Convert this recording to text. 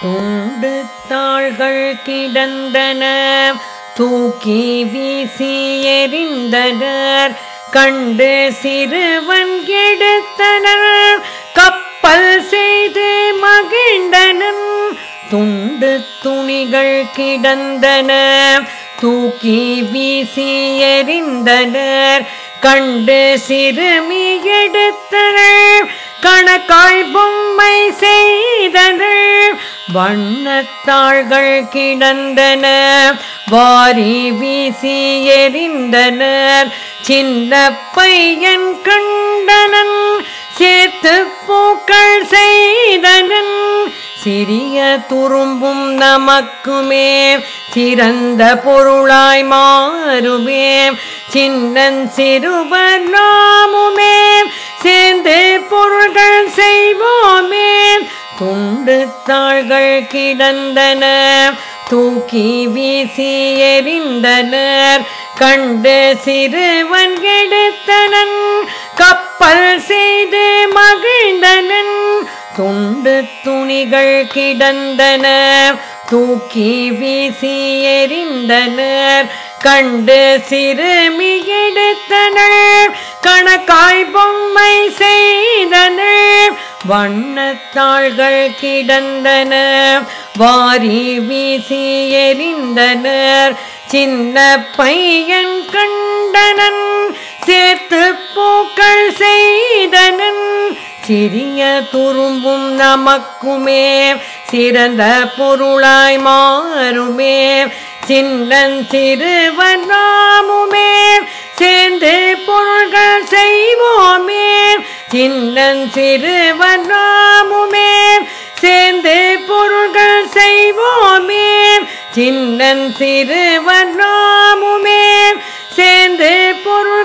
துண்டு தாள்கள் கிடந்தன தூக்கி வீசி எறிந்தனர் கண்டு சிறுவன் எடுத்தனர் கப்பல் செய்து மகிழ்ந்தனர் துண்டு துணிகள் கிடந்தன தூக்கி வீசி எறிந்தனர் கண்டு சிறுமி எடுத்தனர் கணக்காய் பொம்மை செய்தனர் வண்ணத்தாள்கள் கிடந்தன வாரி வீசி எறிந்தனர் சின்ன பையன் கண்டனன் சேர்த்து பூக்கள் செய்தனன் சிறிய துரும்பும் நமக்குமே சிறந்த பொருளாய் மாறுமே சின்னன் சிறுவர் நாமுமே சேர்ந்து பொருள்கள் செய்வோமே துண்டு தாள்கள் கிடந்தன தூக்கி வீசி எறிந்தனர் கண்டு சிறுவன் எடுத்தனன் கப்பல் செய்து மகிழ்ந்தனன் துண்டு துணிகள் கிடந்தன தூக்கி வீசி எறிந்தனர் கண்டு சிறுமி எடுத்தனர் கணக்காய் பொம்மை செய்தனர் வண்ணத்தாள்கள் கிடந்தன வாரி வீசி எறிந்தனர் சின்ன பையன் கண்டனன் சேர்த்து பூக்கள் செய்தனன் சிறிய துரும்பும் நமக்குமே சிறந்த பொருளாய் மாறுமே சின்னன் சிறுவன் நாமுமே சேர்ந்து பொருள்கள் செய்வோமே சின்னன் சிறுவன் நாமுமே சேர்ந்து பொருள்கள் செய்வோமே சின்னன் சிறுவன் நாமுமே சேர்ந்து பொருள்